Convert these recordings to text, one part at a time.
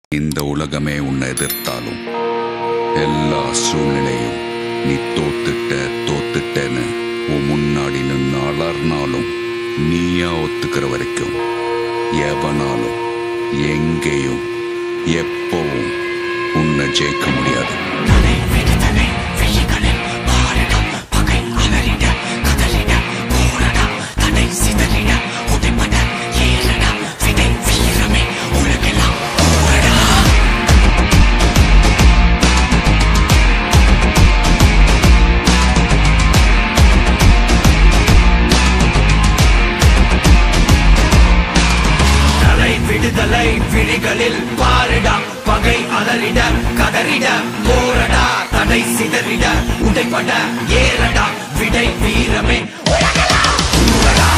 இந்த உலகமே உன்னை எதிர்த்தாலும் எல்லா சூழ்நிலையும் நீ தோத்துட்ட தோத்துட்டேன்னு உன் முன்னாடி நின்று அலர்னாலும் நீயா ஒத்துக்கிற வரைக்கும் எவனாலும் எங்கேயும் எப்பவும் உன்னை ஜெயிக்க முடியாது தலை விடுதலை விழிகளில் பாரிட பகை அலறிட கதறிட போரடா தடை சிதறிட உடைப்பட ஏறடா விடை வீரமே உலகெல்லாம் ஊரடா.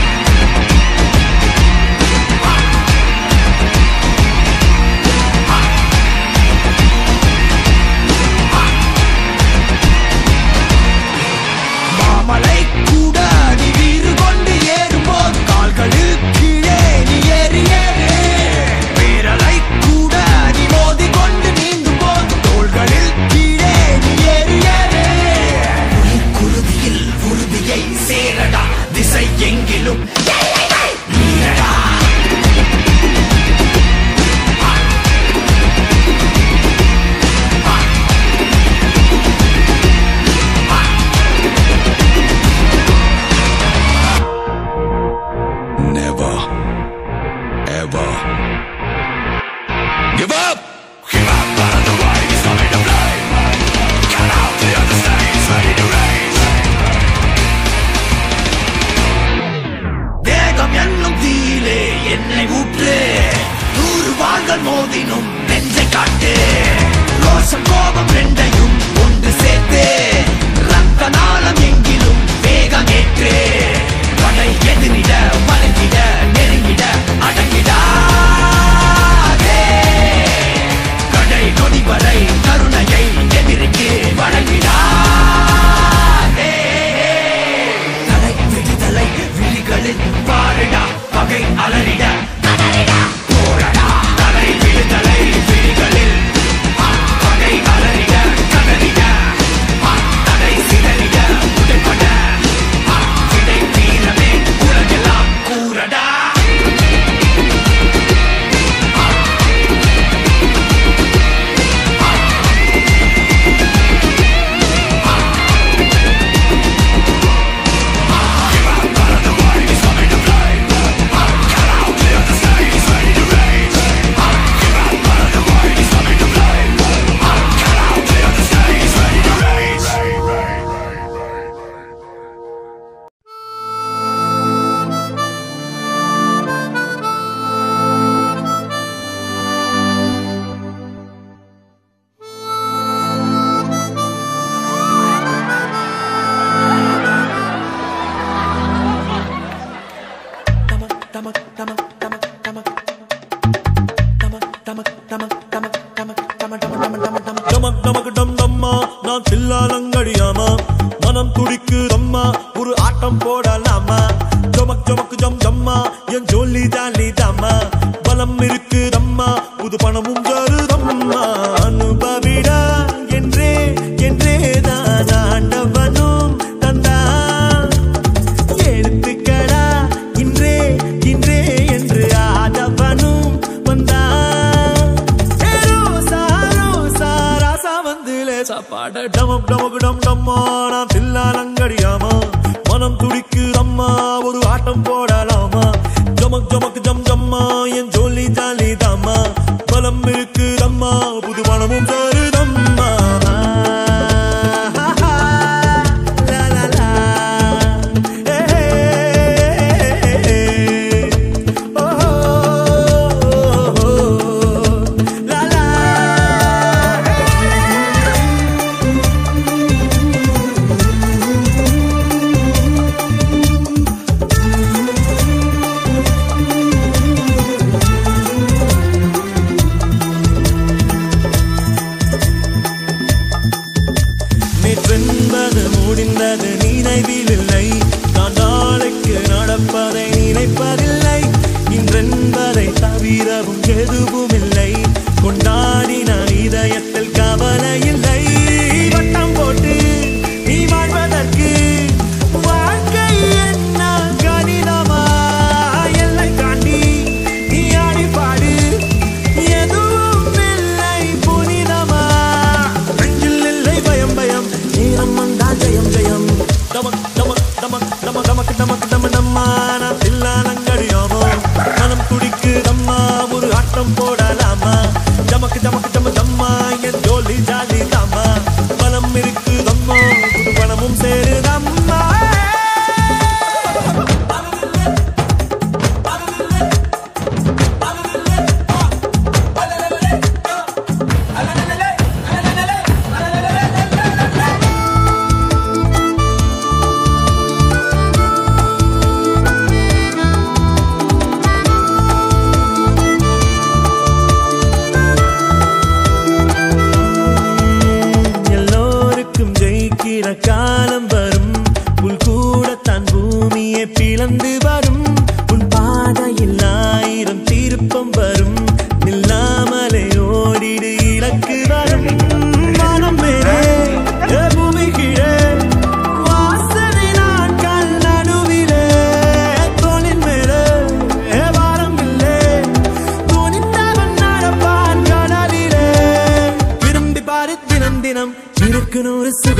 மாமலை கூட நீ வீறு கொண்டு ஏறும்போது கால்களில் கீழே நீ ஏறி ஏறு வீரலை கூட நீ மோதி கொண்டு நீந்தும் போது தோள்களில் கீழே நீ ஏறி ஏறு குருதியில் உறுதியை சேரடா திசை எங்கிலும் எல்லைகள் மீறடா Never, ever give up. Give up out of the way, it's coming to play Cut out the other stage, ready to race தேகம் என்னும் தீயிலே என்னை ஊற்று நூறு வாள்கள் மோதினும் நெஞ்சை காட்டு ரோஷம் கோபம் ரெண்டையும் ஒன்று சேர்த்து ரத்த நாளம் எங்கிலும் வேகம் ஏற்று படை எதிரிட வளைந்திட நெருங்கிட அடங்கிடாதே கடை நொடி வரை கருணையை எதிரிக்கு வழங்கிடாதே தலை விடுதலை விழிகளில் பாரிடா பகை அலறிட கதறிட போரடா தலை விடுதலை விழிகளில் பகை அலறிட கதறிட தடை சிதறிட உடைப்பட விடை வீரமே உலகெல்லாம் கூறடா டமக் டமக் டம் டம்மா நான் தில்லாலங்கடியாமா மனம் துடிக்குதம்மா ஒரு ஆட்டம் போடலாமா ஜமக் ஜமக் ஜம் ஜம்மா என் ஜோலி ஜாலி தாமா பலம் இருக்குதம்மா புது பணமும் தருதம்மா அனுபவிடா என்றே என்றே தான் ஆண்டவனும் தந்தான் எடுத்துக்கடா இன்றே இன்றே என்று ஆதவனும் வந்தான் ரோசா ரோசா ராசா வந்து லேசா பாட டமம் டமக்கு டம் டம்மா நான் தில்லாலங்கடியாமா மனம் துடிக்கு அம்மா ஒரு ஆட்டம் போடலாமா ஜமக் ஜமக் ஜம் ஜம்மா என் ஜோலி ஜாலி தாம்மா பலம் இருக்கு அம்மா புது மனமும் தருதம்மா லா லா லா ஏ ஓ லா லா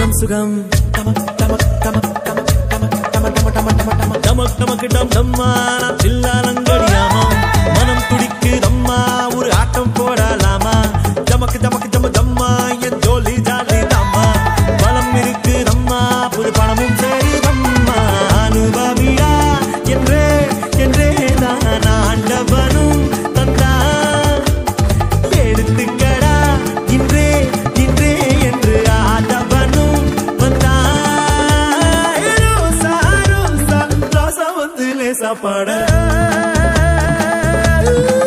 சுகம் சுகம் டமக் டமக் டமக் டமக் டமக் டமக் டமக் டமக் டமக் டமக் டமக் டமக் டம் டம்மா நான் தில்லாலங்கடியாமா மனம் துடிக்குதம்மா ஒரு ஆட்டம் போடலாமா டமக்கு டமக்கு டம டம்மா என் ஜோலி ஜாலி தாம்மா பலம் இருக்குதம்மா புது பணமும் சேருதம்மா அனுபவியா என்றே என்றே தான் ஆண்டவனும் தந்தான் எடுத்துக்கடா இன்றே இன்றே என்று ஆதவனும் வந்தான் ரோசா ரோசா ரோசா வந்து லேசா பாட